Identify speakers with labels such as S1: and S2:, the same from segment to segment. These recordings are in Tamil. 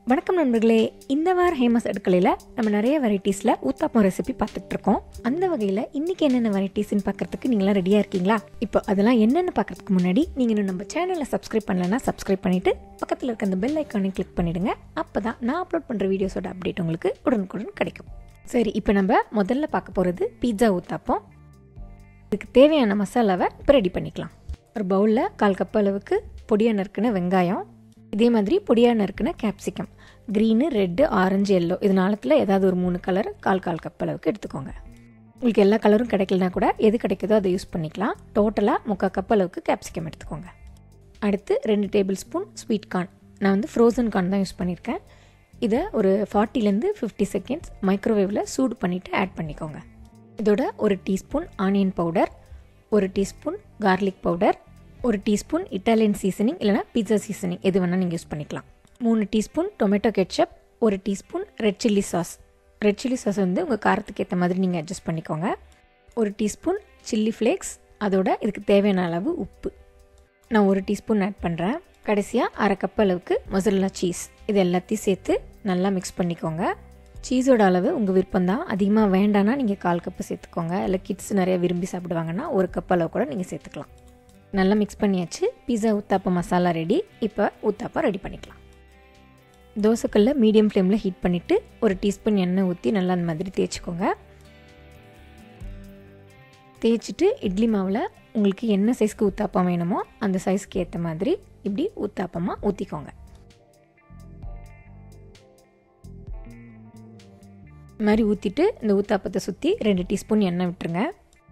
S1: வணக்கம் நண்பர்களே இந்த வார ஹேமஸ் அடுக்கலையில் நம்ம நிறைய வெரைட்டிஸில் ஊத்தாப்பம் ரெசிபி பார்த்துட்டு இருக்கோம் அந்த வகையில் இன்னைக்கு என்னென்ன வெரைட்டிஸ்னு பார்க்கறதுக்கு நீங்களாம் ரெடியாக இருக்கீங்களா இப்போ அதெல்லாம் என்னென்னு பார்க்கறதுக்கு முன்னாடி நீங்கள் இன்னும் நம்ம சேனலை சப்ஸ்கிரைப் பண்ணலன்னா சப்ஸ்கிரைப் பண்ணிட்டு பக்கத்தில் இருக்க அந்த பெல் ஐக்கானை கிளிக் பண்ணிடுங்க அப்போ தான் நான் அப்லோட் பண்ணுற வீடியோஸோட அப்டேட் உங்களுக்கு உடனுக்குடன் கிடைக்கும் சரி இப்போ நம்ம முதல்ல பார்க்க போகிறது பீட்சா ஊத்தாப்பம் இதுக்கு தேவையான மசாலாவை இப்போ ரெடி பண்ணிக்கலாம் ஒரு பவுலில் கால் கப் அளவுக்கு பொடியாக நறுக்கின வெங்காயம் இதே மாதிரி பொடியாக நறுக்கின capsicum green red orange yellow இது நாளத்தில் ஏதாவது ஒரு மூணு கலர் கால் கால் கப் அளவுக்கு எடுத்துக்கோங்க உங்களுக்கு எல்லா கலரும் கிடைக்கலனா கூட எது கிடைக்குதோ அதை யூஸ் பண்ணிக்கலாம் டோட்டலாக முக்கால் கப் அளவுக்கு கேப்சிகம் எடுத்துக்கோங்க அடுத்து ரெண்டு டேபிள் ஸ்பூன் ஸ்வீட் கார்ன் நான் வந்து ஃப்ரோசன் கார்ன் தான் யூஸ் பண்ணியிருக்கேன் இதை ஒரு ஃபார்ட்டிலேருந்து ஃபிஃப்டி செகண்ட்ஸ் மைக்ரோவேவில் சூடு பண்ணிவிட்டு ஆட் பண்ணிக்கோங்க இதோட ஒரு டீஸ்பூன் ஆனியன் பவுடர் ஒரு டீஸ்பூன் கார்லிக் பவுடர் ஒரு டீஸ்பூன் இட்டாலியன் சீசனிங் இல்லைனா பீட்சா சீசனிங் எது வேணால் நீங்கள் யூஸ் பண்ணிக்கலாம் மூணு டீஸ்பூன் டொமேட்டோ கெட்சப் ஒரு teaspoon red chilli sauce red chilli sauce வந்து உங்கள் காரத்துக்கு ஏற்ற மாதிரி நீங்கள் அட்ஜஸ்ட் பண்ணிக்கோங்க ஒரு டீஸ்பூன் சில்லி ஃப்ளேக்ஸ் அதோட இதுக்கு தேவையான அளவு உப்பு நான் ஒரு டீஸ்பூன் ஆட் பண்ணுறேன் கடைசியாக அரை கப் அளவுக்கு மொசரல்லா சீஸ் இது எல்லாத்தையும் சேர்த்து நல்லா மிக்ஸ் பண்ணிக்கோங்க சீஸோட அளவு உங்கள் விருப்பம் தான் அதிகமாக வேண்டான்னா நீங்கள் கால் கப்பு சேர்த்துக்கோங்க இல்லை கிட்ஸ் நிறைய விரும்பி சாப்பிடுவாங்கன்னா ஒரு கப் அளவு கூட நீங்கள் சேர்த்துக்கலாம் நல்லா மிக்ஸ் பண்ணியாச்சு பீஸா ஊத்தாப்பம் மசாலா ரெடி இப்போ ஊத்தாப்பம் ரெடி பண்ணிக்கலாம் தோசைக்கல்ல மீடியம் ஃப்ளேமில் ஹீட் பண்ணிவிட்டு ஒரு டீஸ்பூன் எண்ணெய் ஊற்றி நல்லா அந்த மாதிரி தேய்ச்சிக்கோங்க தேய்ச்சிட்டு இட்லி மாவில் உங்களுக்கு என்ன சைஸ்க்கு ஊத்தாப்பம் வேணுமோ அந்த சைஸ்க்கு ஏற்ற மாதிரி இப்படி ஊத்தாப்பமாக ஊற்றிக்கோங்க இந்த மாதிரி ஊற்றிட்டு இந்த ஊத்தாப்பத்தை சுற்றி ரெண்டு டீஸ்பூன் எண்ணெய் விட்டுருங்க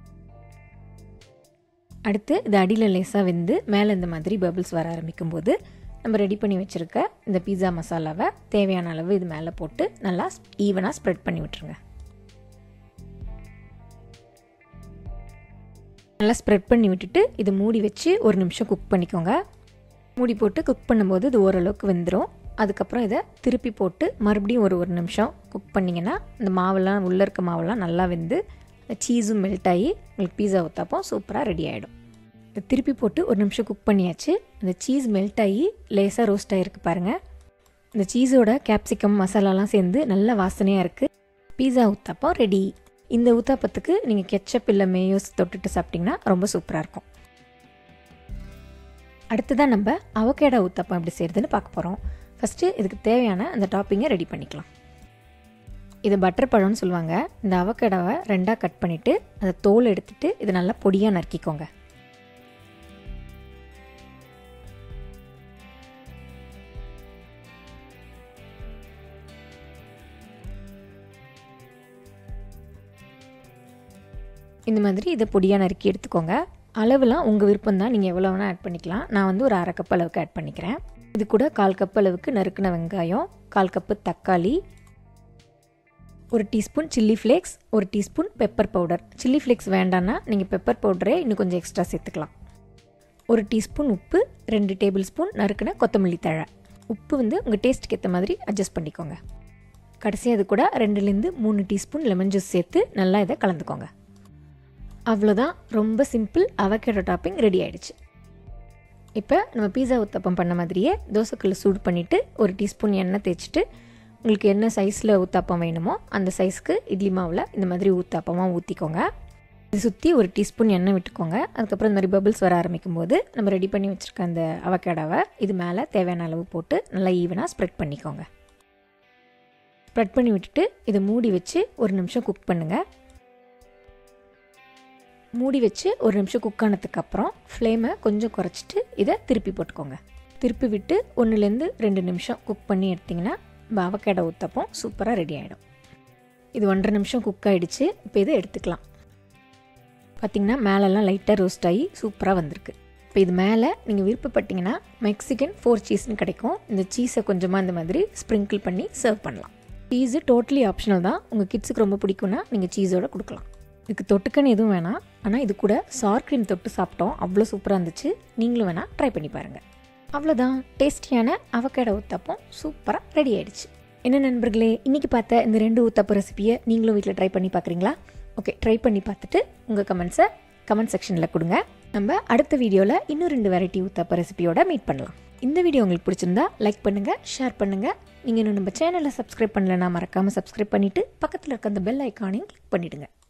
S1: அடுத்து இது அடியில் லேசாக வெந்து மேலே இந்த மாதிரி பபிள்ஸ் வர ஆரம்பிக்கும் போது நம்ம ரெடி பண்ணி வச்சுருக்க இந்த பீஸா மசாலாவை தேவையான அளவு இது மேலே போட்டு நல்லா ஈவனாக ஸ்ப்ரெட் பண்ணி விட்டுருங்க நல்லா ஸ்ப்ரெட் பண்ணி விட்டுட்டு இது மூடி வச்சு ஒரு நிமிஷம் குக் பண்ணிக்கோங்க மூடி போட்டு குக் பண்ணும்போது இது ஓரளவுக்கு வெந்துடும் அதுக்கப்புறம் இதை திருப்பி போட்டு மறுபடியும் ஒரு ஒரு நிமிஷம் குக் பண்ணிங்கன்னா இந்த மாவெல்லாம் உள்ளே இருக்க மாவெல்லாம் நல்லா வெந்து சீஸும் மெல்ட் ஆகி உங்களுக்கு பீஸா ஊத்தாப்பம் சூப்பராக ரெடி ஆகிடும் திருப்பி போட்டு ஒரு நிமிஷம் குக் பண்ணியாச்சு அந்த சீஸ் மெல்ட் ஆகி லேசாக ரோஸ்ட் ஆகிருக்கு பாருங்கள் இந்த சீஸோட கேப்சிகம் மசாலாலாம் சேர்ந்து நல்ல வாசனையாக இருக்குது பீஸா ஊத்தாப்பம் ரெடி இந்த ஊத்தாப்பத்துக்கு நீங்கள் கெச்சப் இல்லை மேயோஸ் தொட்டுட்டு சாப்பிட்டிங்கன்னா ரொம்ப சூப்பராக இருக்கும் அடுத்ததான் நம்ம அவகேடா ஊத்தாப்பம் எப்படி செய்கிறதுன்னு பார்க்க போகிறோம் ஃபஸ்ட்டு இதுக்கு தேவையான அந்த டாப்பிங்கை ரெடி பண்ணிக்கலாம் இது பட்டர் பழம்னு சொல்லுவாங்க இந்த அவக்கடாவை ரெண்டாக கட் பண்ணிவிட்டு அதை தோல் எடுத்துட்டு இதை நல்லா பொடியாக நறுக்கிக்கோங்க இந்த மாதிரி இதை பொடியாக நறுக்கி எடுத்துக்கோங்க அளவுலாம் உங்கள் விருப்பம் தான் நீங்கள் எவ்வளோ வேணால் ஆட் பண்ணிக்கலாம் நான் வந்து ஒரு அரை கப் அளவுக்கு ஆட் பண்ணிக்கிறேன் இது கூட கால் கப் அளவுக்கு நறுக்கின வெங்காயம் கால் கப்பு தக்காளி ஒரு டீஸ்பூன் சில்லி ஃப்ளேக்ஸ் ஒரு teaspoon pepper powder chilli flakes வேண்டான்னா நீங்கள் பெப்பர் பவுடரே இன்னும் கொஞ்சம் எக்ஸ்ட்ரா சேர்த்துக்கலாம் ஒரு டீஸ்பூன் உப்பு ரெண்டு டேபிள் ஸ்பூன் நறுக்கின கொத்தமல்லி தழை உப்பு வந்து உங்கள் டேஸ்ட்டுக்கு ஏற்ற மாதிரி அட்ஜஸ்ட் பண்ணிக்கோங்க கடைசியாக அது கூட ரெண்டுலேருந்து மூணு டீஸ்பூன் லெமன் ஜூஸ் சேர்த்து நல்லா இதை கலந்துக்கோங்க அவ்வளோதான் ரொம்ப சிம்பிள் அவகேடோ டாப்பிங் ரெடி ஆகிடுச்சு இப்போ நம்ம பீஸா ஊத்தப்பம் பண்ண மாதிரியே தோசைக்கல்ல சூடு பண்ணிவிட்டு ஒரு டீஸ்பூன் எண்ணெய் தேய்ச்சிட்டு உங்களுக்கு என்ன சைஸில் ஊத்தாப்பம் வேணுமோ அந்த சைஸ்க்கு இட்லி மாவில் இந்த மாதிரி ஊத்தாப்பமாக ஊற்றிக்கோங்க இது சுற்றி ஒரு டீஸ்பூன் எண்ணெய் விட்டுக்கோங்க அதுக்கப்புறம் இந்த மாதிரி பபிள்ஸ் வர ஆரம்பிக்கும் போது நம்ம ரெடி பண்ணி வச்சுருக்க அந்த அவக்கேடாவை இது மேலே தேவையான அளவு போட்டு நல்லா ஈவனாக ஸ்ப்ரெட் பண்ணிக்கோங்க ஸ்ப்ரெட் பண்ணி விட்டுட்டு இதை மூடி வச்சு ஒரு நிமிஷம் குக் பண்ணுங்கள் மூடி வச்சு ஒரு நிமிஷம் குக் ஆனதுக்கப்புறம் ஃப்ளேமை கொஞ்சம் குறைச்சிட்டு இதை திருப்பி போட்டுக்கோங்க திருப்பி விட்டு ஒன்றுலேருந்து ரெண்டு நிமிஷம் குக் பண்ணி எடுத்திங்கன்னா பாவக்கடை ஊத்தப்பம் சூப்பராக ரெடி ஆகிடும் இது ஒன்றரை நிமிஷம் குக் ஆகிடுச்சு இப்போ இதை எடுத்துக்கலாம் பார்த்திங்கன்னா மேலெல்லாம் லைட்டாக ரோஸ்ட் ஆகி சூப்பராக வந்திருக்கு இப்போ இது மேலே நீங்கள் விருப்பப்பட்டீங்கன்னா மெக்சிகன் ஃபோர் சீஸ்னு கிடைக்கும் இந்த சீஸை கொஞ்சமாக இந்த மாதிரி ஸ்ப்ரிங்கிள் பண்ணி சர்வ் பண்ணலாம் சீஸு டோட்டலி ஆப்ஷனல் தான் உங்கள் கிட்ஸுக்கு ரொம்ப பிடிக்கும்னா நீங்கள் சீஸோட கொடுக்கலாம் இதுக்கு தொட்டுக்கன்னு எதுவும் வேணாம் ஆனால் இது கூட சார் க்ரீம் தொட்டு சாப்பிட்டோம் அவ்வளோ சூப்பராக இருந்துச்சு நீங்களும் வேணால் ட்ரை பண்ணி பாருங்கள் அவ்வளோதான் டேஸ்டியான அவக்கேட ஊத்தப்பம் சூப்பராக ரெடி ஆயிடுச்சு என்ன நண்பர்களே இன்றைக்கி பார்த்த இந்த ரெண்டு ஊத்தப்பம் ரெசிபியை நீங்களும் வீட்டில் ட்ரை பண்ணி பார்க்குறீங்களா ஓகே ட்ரை பண்ணி பார்த்துட்டு உங்கள் கமெண்ட்ஸை கமெண்ட் செக்ஷனில் கொடுங்க நம்ம அடுத்த வீடியோவில் இன்னும் ரெண்டு வெரைட்டி ஊத்தப்ப ரெசிபியோட மீட் பண்ணலாம் இந்த வீடியோ உங்களுக்கு பிடிச்சிருந்தா லைக் பண்ணுங்கள் ஷேர் பண்ணுங்கள் நீங்கள் இன்னும் நம்ம சேனலை சப்ஸ்கிரைப் பண்ணலன்னா மறக்காமல் சப்ஸ்கிரைப் பண்ணிவிட்டு பக்கத்தில் இருக்க அந்த பெல் ஐக்கானையும் கிளிக் பண்ணிவிடுங்க